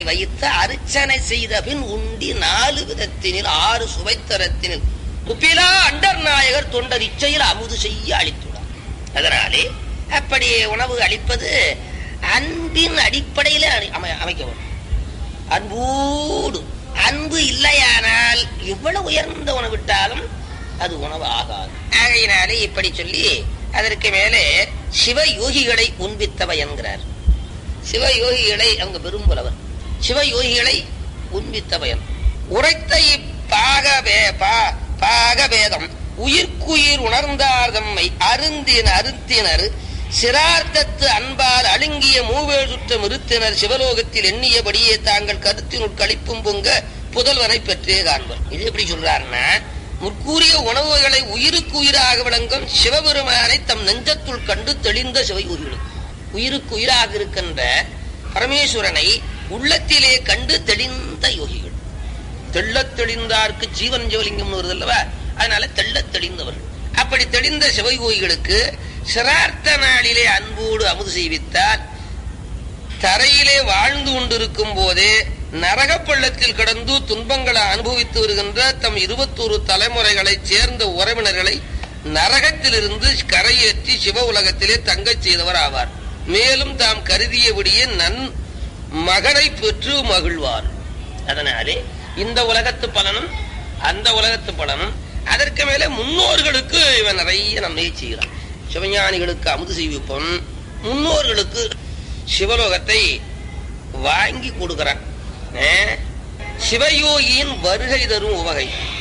வைத்து அர்ச்சனை செய்த பின் உண்டி நாலு விதத்தினில் ஆறு சுவைத்தரத்தினில் உப்பிலா அண்டர் நாயகர் தொண்டர் இச்சையில் அமுது செய்ய அளித்துள்ளார் அதனாலே அப்படி உணவு அளிப்பது அன்பின் அடிப்படையில அணி- அமை- அமைக்க வேண்டும் அன்போடு அன்பு இல்லையானால் எவ்வளவு உயர்ந்த உணவிட்டாலும் அது உணவு ஆகாது ஆகையினாலே இப்படி சொல்லி அதற்கு மேலே சிவ யோகிகளை உண்பித்தவை என்கிறார் சிவ யோகிகளை அவங்க பெரும்புலவர் சிவ யோகிகளை உண்பித்தவயன் உரைத்த இப்பாக வே- பா- பாக வேதம் உயிர்க்குயிர் உணர்ந்தார் தம்மை அருந்தின அருத்தினர் சிரார்த்தத்து அன்பால் அழுங்கிய மூவேழ் சுற்றம் இருத்தினர் சிவலோகத்தில் எண்ணியபடியே தாங்கள் கருத்தினுள் கழிப்பும் பொங்க புதல்வனை பெற்றே காண்பர் இது எப்படி சொல்றாருன்னா முற்கூறிய உணவுகளை உயிருக்கு உயிராக விளங்கும் சிவபெருமானை தம் நெஞ்சத்துள் கண்டு தெளிந்த சிவயோகிகள் உயிருக்கு உயிராக இருக்கின்ற பரமேஸ்வரனை உள்ளத்திலே கண்டு தெளிந்த யோகிகள் தெள்ளத் தெளிந்தார்க்கு ஜீவன் ஜோலிங்கம் வருது அல்லவா அதனால தெள்ளத் தெளிந்தவர்கள் அப்படி தெளிந்த சிவயோகிகளுக்கு சிரார்த்த நாளிலே அன்போடு அமுது செய்வித்தால் தரையிலே வாழ்ந்து கொண்டிருக்கும் போதே நரக பள்ளத்தில் கிடந்து துன்பங்களை அனுபவித்து வருகின்ற தம் இருபத்தோரு தலைமுறைகளைச் சேர்ந்த உறவினர்களை நரகத்திலிருந்து கரையேற்றி சிவ உலகத்திலே தங்கச் செய்தவர் ஆவார் மேலும் தாம் கருதியபடியே நன் மகனை பெற்று மகிழ்வார் அதனாலே இந்த உலகத்து பலனும் அந்த உலகத்து பலனும் அதற்கு மேலே முன்னோர்களுக்கு இவன் நிறைய நன்மையை செய்கிறான் சிவஞானிகளுக்கு அமுது செய்விப்பவன் முன்னோர்களுக்கு சிவலோகத்தை வாங்கி கொடுக்கிறான் ஏ? சிவயோகியின் வருகை தரும் உவகை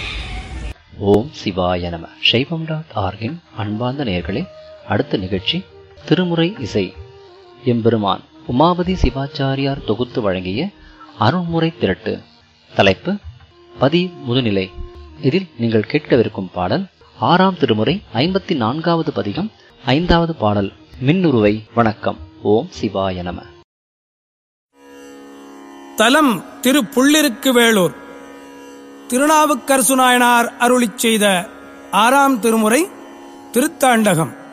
ஓம் சிவாய நம சைவம் டாட் ஆர்கின் அன்பார்ந்த நேயர்களே அடுத்த நிகழ்ச்சி திருமுறை இசை எம்பெருமான் உமாபதி சிவாச்சாரியார் தொகுத்து வழங்கிய அருள்முறை திரட்டு தலைப்பு பதி முதுநிலை இதில் நீங்கள் கேட்கவிருக்கும் பாடல் ஆறாம் திருமுறை ஐம்பத்தி நான்காவது பதிகம் ஐந்தாவது பாடல் மின்னுருவை வணக்கம் ஓம் சிவாய நம தலம் திரு புள்ளிருக்கு வேளூர் திருநாவுக்கரசு நாயனார் அருளிச் செய்த ஆறாம் திருமுறை திருத்தாண்டகம்